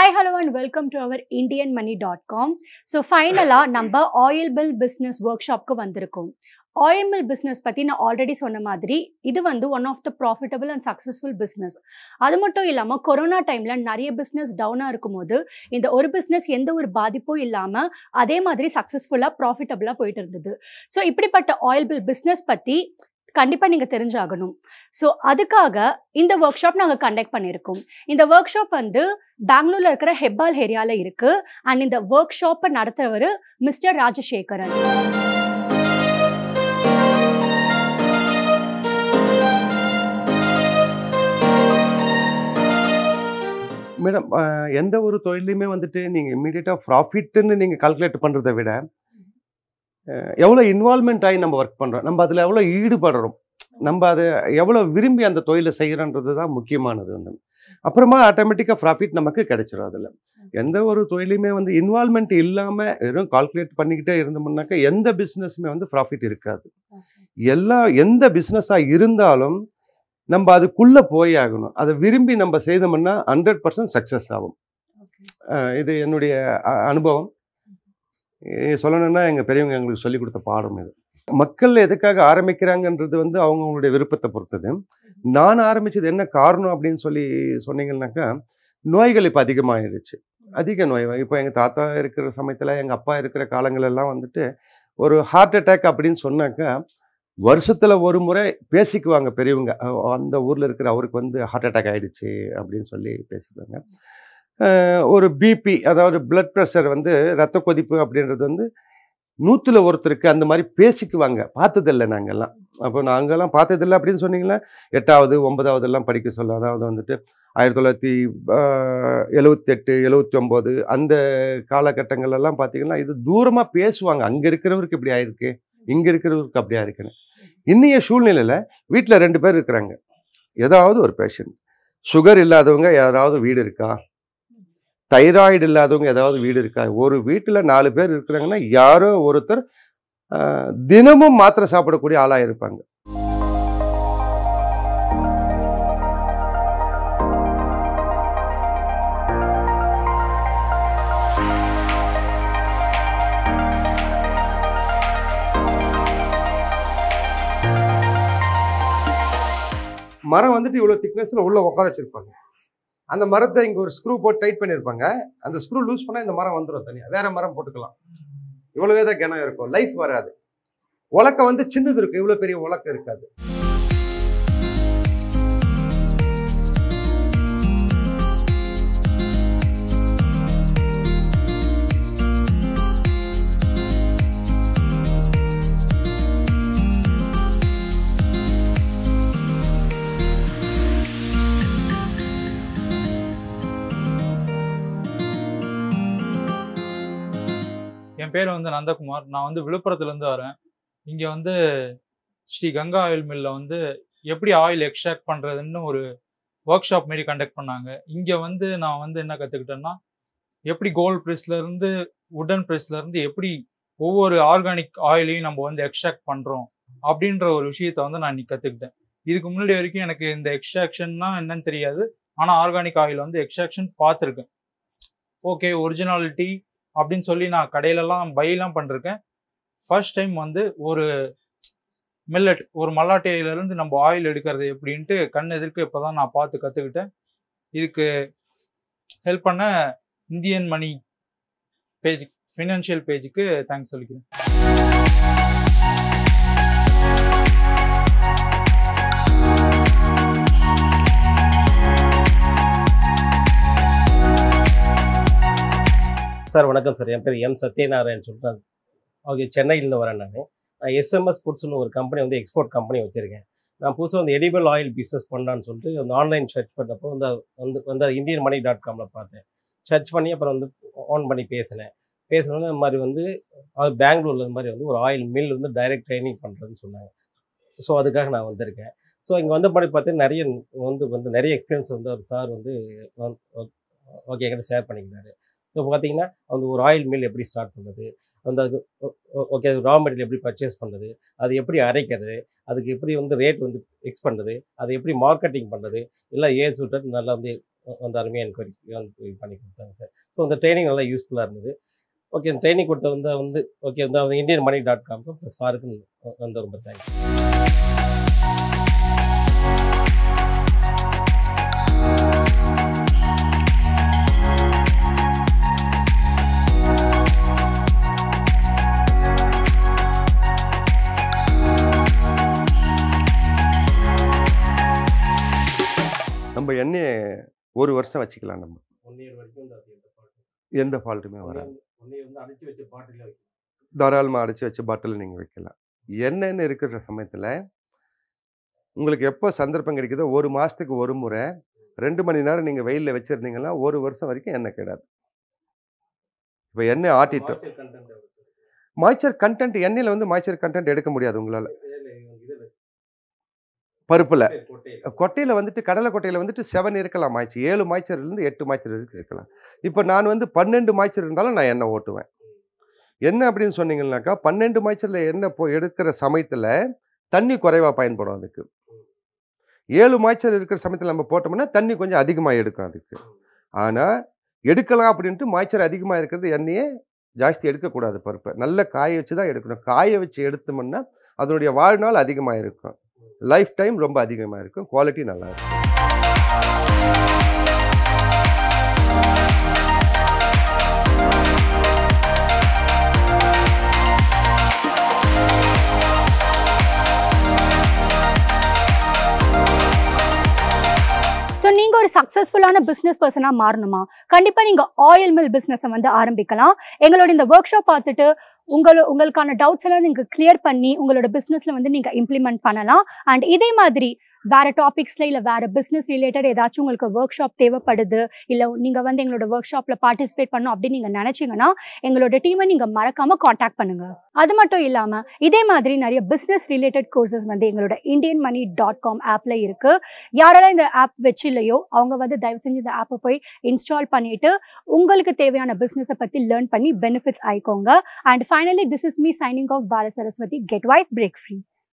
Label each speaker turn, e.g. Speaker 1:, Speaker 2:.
Speaker 1: Hi hello and welcome to our Indian money dot com so ஃபைனலாக நம்ம oil mill business work ஷாப்க்கு வந்திருக்கோம் oil mill business பற்றி நான் ஆல்ரெடி சொன்ன மாதிரி இது வந்து one of the profitable and successful business அது மட்டும் இல்லாமல் கொரோனா டைமில் நிறைய பிஸ்னஸ் டவுனாக இருக்கும்போது இந்த ஒரு பிஸ்னஸ் எந்த ஒரு பாதிப்பும் இல்லாமல் அதே மாதிரி சக்ஸஸ்ஃபுல்லாக ப்ராஃபிட்டபுளாக போயிட்டு இருந்தது ஸோ இப்படிப்பட்ட ஆயில் பில் பிஸ்னஸ் பற்றி கண்டிப்பாக நீங்கள் தெரிஞ்சாகணும் ஸோ அதுக்காக இந்த ஒர்க் ஷாப் நாங்கள் கண்டக்ட் பண்ணியிருக்கோம் இந்த ஒர்க் ஷாப் வந்து பெங்களூர்ல இருக்கிற ஹெப்பால் ஏரியால இருக்கு அண்ட் இந்த ஒர்க் ஷாப்பை நடத்துறவர் மிஸ்டர் ராஜசேகரன்
Speaker 2: மேடம் அஹ், எந்த ஒரு தொழிலையுமே வந்துட்டு நீங்கள் இம்மீடியட்டாக ப்ராஃபிட்னு நீங்கள் கால்குலேட் பண்ணுறதை விட அஹ், எவ்வளோ இன்வால்மெண்ட் ஆகி நம்ம ஒர்க் பண்ணுறோம் நம்ம அதில் எவ்வளோ ஈடுபடுறோம் நம்ம அதை எவ்வளோ விரும்பி அந்த தொழிலை செய்கிறன்றது தான் முக்கியமானது வந்து அப்புறமா ஆட்டோமேட்டிக்காக ப்ராஃபிட் நமக்கு கிடைச்சிரும் அதில் எந்த ஒரு தொழிலையுமே வந்து இன்வால்மெண்ட் இல்லாமல் வெறும் கால்குலேட் பண்ணிக்கிட்டே இருந்தோம்னாக்கா எந்த பிஸ்னஸுமே வந்து ப்ராஃபிட் இருக்காது எல்லா எந்த பிஸ்னஸாக இருந்தாலும் நம்ம அதுக்குள்ளே போய் ஆகணும் அதை விரும்பி நம்ம செய்தோம்னா ஹண்ட்ரட் பர்சன்ட் சக்ஸஸ் ஆகும் அஹ் இது என்னுடைய அ- அனுபவம் இது சொல்லணும்னா எங்கள் பெரியவங்க எங்களுக்கு சொல்லிக் கொடுத்த பாடம் இது மக்கள் எதுக்காக ஆரம்பிக்கிறாங்கன்றது வந்து அவங்கவுங்களுடைய விருப்பத்தை பொறுத்தது நான் ஆரம்பிச்சது என்ன காரணம் அப்படின்னு சொல்லி சொன்னீங்கன்னாக்கா நோய்கள் இப்போ அதிகமாகிருச்சு அதிக நோய் இப்போ எங்கள் தாத்தா இருக்கிற சமயத்தில் எங்கள் அப்பா இருக்கிற காலங்களெல்லாம் வந்துட்டு ஒரு ஹார்ட் அட்டாக் அப்படின்னு சொன்னாக்கா வருஷத்தில் ஒரு முறை பேசிக்குவாங்க பெரியவங்க அஹ் அந்த ஊரில் இருக்கிற அவருக்கு வந்து ஹார்ட் அட்டாக் ஆயிடுச்சு அப்படின்னு சொல்லி பேசிக்குவாங்க அஹ் ஒரு பிபி அதாவது blood ப்ரெஷர் வந்து ரத்த கொதிப்பு அப்படின்றது வந்து நூற்றுல ஒருத்தருக்கு அந்த மாதிரி பேசிக்குவாங்க பார்த்ததில்லை நாங்கள்லாம் அப்போ நாங்கள்லாம் பார்த்ததில்லை அப்படின்னு சொன்னீங்களா எட்டாவது ஒன்பதாவது எல்லாம் படிக்க சொல்ல அதாவது வந்துட்டு ஆயிரத்தி தொள்ளாயிரத்தி எழுவத்தெட்டு எழுவத்தி ஒம்பது அந்த காலகட்டங்கள்லாம் பார்த்தீங்கன்னா இது தூரமாக பேசுவாங்க அங்கே இருக்கிறவருக்கு இப்படி ஆயிருக்கு இங்கே இருக்கிறவருக்கு அப்படியா இருக்குன்னு இன்னைய சூழ்நிலையில் வீட்டில் ரெண்டு பேர் இருக்கிறாங்க ஏதாவது ஒரு பேஷண்ட் சுகர் இல்லாதவங்க யாராவது வீடு இருக்கா தைராய்டு இல்லாதவங்க ஏதாவது வீடு இருக்கா ஒரு வீட்டில் நாலு பேர் இருக்கிறாங்கன்னா யாரோ ஒருத்தர் ஆஹ், தினமும் மாத்திரை சாப்பிடக்கூடிய ஆளாக இருப்பாங்க மரம் வந்துட்டு இவ்வளோ திக்னஸில் உள்ளே உட்கார வச்சிருப்பாங்க அந்த மரத்தை இங்கே ஒரு ஸ்க்ரூ போட்டு டைட் பண்ணியிருப்பாங்க அந்த ஸ்க்ரூ லூஸ் பண்ணால் இந்த மரம் வந்துடும் தனியாக வேற மரம் போட்டுக்கலாம் இவ்வளவே தான் கிணம் இருக்கும் லைஃப் வராது உலக்க வந்து சின்னது இருக்கும் இவ்வளோ பெரிய உலக்க இருக்காது
Speaker 3: என் பேர் வந்து நந்தகுமார் நான் வந்து விழுப்புரத்துலேருந்து வரேன் இங்கே வந்து ஸ்ரீ கங்கா ஆயில் மில்ல வந்து எப்படி ஆயில் எக்ஸ்ட்ராக்ட் பண்ணுறதுன்னு ஒரு ஒர்க் ஷாப் மாரி கண்டக்ட் பண்ணாங்க இங்கே வந்து நான் வந்து என்ன கற்றுக்கிட்டேன்னா எப்படி கோல்ட் ப்ரெஸ்லேருந்து உடன் ப்ரெஸ்லேருந்து எப்படி ஒவ்வொரு ஆர்கானிக் ஆயிலையும் நம்ம வந்து எக்ஸ்ட்ராக்ட் பண்ணுறோம் அப்படின்ற ஒரு விஷயத்த வந்து நான் இன்னைக்கு கற்றுக்கிட்டேன் இதுக்கு முன்னாடி வரைக்கும் எனக்கு இந்த எக்ஸ்ட்ராக்ஷன்னா என்னன்னு தெரியாது ஆனால் ஆர்கானிக் ஆயில் வந்து எக்ஸ்ட்ராக்ஷன் பார்த்துருக்கேன் ஓகே ஒரிஜினாலிட்டி அப்படின்னு சொல்லி நான் கடையிலலாம் பையெல்லாம் பண்ணிருக்கேன் ஃபர்ஸ்ட் டைம் வந்து ஒரு மில்லட் ஒரு மல்லாட்டையிலேருந்து நம்ம ஆயில் எடுக்கிறது எப்படின்ட்டு கண் எதிர்க்க இப்போ தான் நான் பார்த்து கற்றுக்கிட்டேன் இதுக்கு ஹெல்ப் பண்ண இந்தியன் மணி பேஜ் ஃபினான்ஷியல் பேஜுக்கு தேங்க்ஸ் சொல்லிக்கிறேன்
Speaker 4: சார் வணக்கம் சார் என் பேர் எம் சத்யநாராயண் சொல்லிட்டு ஓகே சென்னையிலேருந்து வரேன் நான் நான் எஸ்எம்எஸ் ஃபுட்ஸ்னு ஒரு கம்பெனி வந்து எக்ஸ்போர்ட் கம்பெனி வச்சுருக்கேன் நான் புதுசாக வந்து எடிபிள் ஆயில் பிஸ்னஸ் பண்ணலான்னு சொல்லிட்டு அந்த ஆன்லைன் சர்ச் பண்ணப்போ வந்து வந்து வந்து இந்தியன் மணி டாட் காமில் பார்த்தேன் சர்ச் பண்ணி அப்புறம் வந்து ஆன் பண்ணி பேசினேன் பேசினோன்னே இந்த மாதிரி வந்து அது பெங்களூரில் இந்த மாதிரி வந்து ஒரு ஆயில் மில் வந்து டைரக்ட் ட்ரைனிங் பண்ணுறதுன்னு சொன்னாங்க ஸோ அதுக்காக நான் வந்திருக்கேன் ஸோ இங்கே வந்த படி பார்த்து நிறைய வந்து வந்து நிறைய எக்ஸ்பீரியன்ஸ் வந்து ஒரு சார் வந்து ஓகே என்கிட்ட ஷேர் பண்ணிக்கிறாரு இப்போ பார்த்தீங்கன்னா அந்த ஒரு ஆயில் மில் எப்படி ஸ்டார்ட் பண்ணுறது அந்த அது ஓகே ரா மெட்டீரியல் எப்படி பர்ச்சேஸ் பண்ணுறது அது எப்படி அரைக்கிறது அதுக்கு எப்படி வந்து ரேட் வந்து ஃபிக்ஸ் பண்ணுறது அதை எப்படி மார்க்கெட்டிங் பண்ணுறது எல்லாம் ஏ சூட்டர் நல்லா வந்து வந்து அருமையாக என்கொயரி வந்து இது பண்ணி கொடுத்தாங்க சார் ஸோ அந்த ட்ரைனிங் நல்லா யூஸ்ஃபுல்லாக இருந்தது ஓகே இந்த ட்ரைனிங் கொடுத்த வந்து வந்து ஓகே வந்து அவங்க இந்தியன் மணி டாட் காம்க்கு ப்ளஸ் சாருக்கு வந்து ரொம்ப தேங்க்ஸ்
Speaker 2: நம்ம எண்ணெயை ஒரு வருஷம் வச்சுக்கலாம் நம்ம
Speaker 4: ஒன் இயர் வரைக்கும் இந்த எந்த பாட்டு
Speaker 2: எந்த ஃபால்ட்டுமே வராது
Speaker 4: ஒன் இயர் வந்து அடைச்சி வச்ச பாட்டில் வைக்கலாம்
Speaker 2: தாராளமாக அடைச்சி வச்ச பாட்டில் நீங்கள் வைக்கலாம் எண்ணெய்னு இருக்கிற சமயத்தில் உங்களுக்கு எப்போ சந்தர்ப்பம் கிடைக்குதோ ஒரு மாதத்துக்கு ஒரு முறை ரெண்டு மணி நேரம் நீங்கள் வெயிலில் வச்சுருந்தீங்கன்னா ஒரு வருஷம் வரைக்கும் எண்ணெய் கெடாது இப்போ எண்ணெய் ஆட்டிட்டோம்
Speaker 4: மாய்ச்சர் content எவ்வளவு sir?
Speaker 2: மாய்ச்சர் கண்டென்ட் எண்ணெயில் வந்து மாய்ச்சர் கண்டென்ட் எடுக்க முடியாது உங்களால்
Speaker 4: இதுல இதுல
Speaker 2: பருப்பில்
Speaker 4: கொட்டையில.
Speaker 2: கொட்டையில் வந்துட்டு கடலை கொட்டையில் வந்துட்டு செவன் இருக்கலாம் மாய்ச்சி ஏழு மாய்ச்சர்லேருந்து எட்டு மாய்ச்சர் இருக்கு இருக்கலாம் இப்போ நான் வந்து பன்னெண்டு மாய்ச்சர் இருந்தாலும் நான் எண்ணெய் ஓட்டுவேன் என்ன அப்படின்னு சொன்னீங்கன்னாக்கா பன்னெண்டு மாய்ச்சரில் எண்ணெய் போ எடுக்கிற சமயத்தில் தண்ணி குறைவாக பயன்படும் அதுக்கு ஏழு மாய்ச்சல் இருக்கிற சமயத்தில் நம்ம போட்டோம்னா தண்ணி கொஞ்சம் அதிகமாக எடுக்கும் அதுக்கு ஆனால் எடுக்கலாம் அப்படின்ட்டு மாய்ச்சர் அதிகமாக இருக்கிறது எண்ணெயே ஜாஸ்தி எடுக்கக்கூடாது பருப்பை நல்ல காய வச்சு தான் எடுக்கணும் காய வச்சு எடுத்தோம்னா அதனுடைய வாழ்நாள் அதிகமாக இருக்கும் லைஃப் டைம் ரொம்ப அதிகமாக இருக்கும் குவாலிட்டி நல்லா இருக்கும்
Speaker 1: ஸோ நீங்கள் ஒரு சக்ஸஸ்ஃபுல்லான பிஸ்னஸ் பர்சனாக மாறணுமா கண்டிப்பாக நீங்கள் ஆயில் மில் பிஸ்னஸை வந்து ஆரம்பிக்கலாம் எங்களோட இந்த ஒர்க் ஷாப் பார்த்துட்டு உங்கள உங்களுக்கான டவுட்ஸ் எல்லாம் நீங்கள் கிளியர் பண்ணி உங்களோட பிஸ்னஸில் வந்து நீங்கள் இம்ப்ளிமெண்ட் பண்ணலாம் அண்ட் இதே மாதிரி வேற டாபிக்ஸில் இல்லை வேற பிஸ்னஸ் ரிலேட்டட் ஏதாச்சும் உங்களுக்கு ஒர்க் ஷாப் தேவைப்படுது இல்லை நீங்கள் வந்து எங்களோட ஒர்க் ஷாப்பில் பார்ட்டிசிபேட் பண்ணணும் அப்படின்னு நீங்கள் நினச்சிங்கன்னா எங்களோட டீமை நீங்கள் மறக்காமல் காண்டாக்ட் பண்ணுங்க அது மட்டும் இல்லாமல் இதே மாதிரி நிறைய பிஸ்னஸ் ரிலேட்டட் கோர்சஸ் வந்து எங்களோட இந்தியன் மணி டாட் காம் ஆப்பில் இருக்குது யாரெல்லாம் இந்த ஆப் வச்சு இல்லையோ அவங்க வந்து தயவு செஞ்சு இந்த ஆப்பை போய் இன்ஸ்டால் பண்ணிட்டு உங்களுக்கு தேவையான பிஸ்னஸை பற்றி லேர்ன் பண்ணி பெனிஃபிட்ஸ் ஆயிக்கோங்க and finally this is me signing off Bala Saraswathi get wise break free